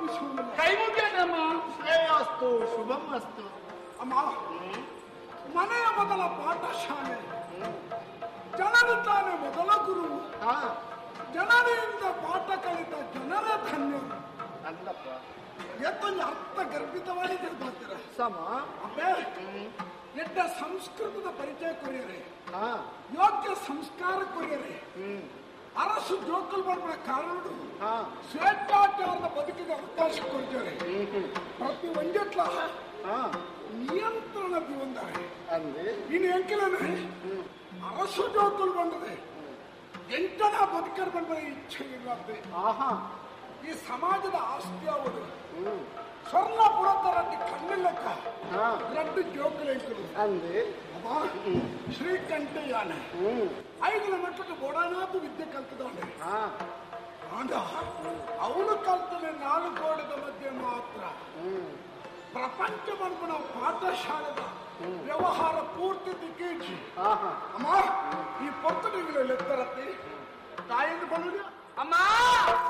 ಭಾವಿಸುವುದಿಲ್ಲ ಕೈ ಮುಗಿಯದಮ್ಮ ಶ್ರೇಯಸ್ತು ಶುಭಂ ಅಸ್ತು ಅಮ್ಮ ಮನೆಯ ಮೊದಲ ಪಾಠಶಾಲೆ ಜನರು ತಾನೇ ಮೊದಲ ಗುರು ಜನರಿಂದ ಪಾಠ ಕಲಿತ ಜನರೇ ಧನ್ಯರು ಅಲ್ಲಪ್ಪ ಎತ್ತೊಂದು ಅರ್ಥ ಗರ್ಭಿತವಾಗಿ ತಿಳ್ಕೊಳ್ತೀರ ಸಮ ಅಪ್ಪೇ ಎಡ್ಡ ಸಂಸ್ಕೃತದ ಪರಿಚಯ ಕೊರಿಯರೆ ಹಾ ಯೋಗ್ಯ ಸಂಸ್ಕಾರ ಕೊರಿಯರೆ ಹ್ಮ್ ಅರಸು ಜೋಕಲ್ ಮಾಡುವ ಕಾರಣ ಹಾ ಸ್ವೇಚ್ಛಾಚಾರದ ಬದುಕಿಗೆ ಅವಕಾಶ ಕೊಡ್ತಾರೆ ಹ್ಮ್ ಹ್ಮ್ ಪ್ರತಿ ಒಂಜಟ್ಲ ಹಾ ನಿಯಂತ್ರಣದ ಒಂದರೆ ಅಂದ್ರೆ ಇನ್ನು ಎಂಕಿಲನೆ ಅರಸು ಜೋಕಲ್ ಬಂದದೆ ಎಂಟನ ಬದುಕರ್ ಬಂದ ಇಚ್ಛೆ ಇಲ್ಲದೆ ಆಹಾ ಈ ಸಮಾಜದ ಆಸ್ತಿ ಅವರು ಹ್ಮ್ ಸ್ವರ್ಣ ಪುರತರದ್ದು ಕಣ್ಣಿಲ್ಲಕ್ಕ ಹಾ ರಡ್ಡು ಜೋಕಲ್ ಎಂಕಲು ಅಂದ್ರೆ ಶ್ರೀಕಂಠಯ್ಯನ ಹ್ಮ್ ಐದರ ಮಟ್ಟಕ್ಕೆ ಬೋಡಾನಾಥ ವಿದ್ಯೆ ಕಲ್ತದವನೆ ಹಾ ಆಗ ಅವನು ಕಲ್ತನೆ ನಾಲ್ಕು ಗೋಡೆದ ಮಧ್ಯೆ ಮಾತ್ರ ಹ್ಮ್ ಪ್ರಪಂಚ ಬಂದ್ಬಿಡ ಪಾಠಶಾಲೆದ ವ್ಯವಹಾರ ಪೂರ್ತಿ ದಿಕ್ಕೇಜಿ ಆಹಾ ಅಮ್ಮ ಈ ಪೊತ್ತಡಿಗಳು ಲೆತ್ತರತ್ತೆ ತಾಯಿನ ಬಲ್ಲ ಅಮ್ಮ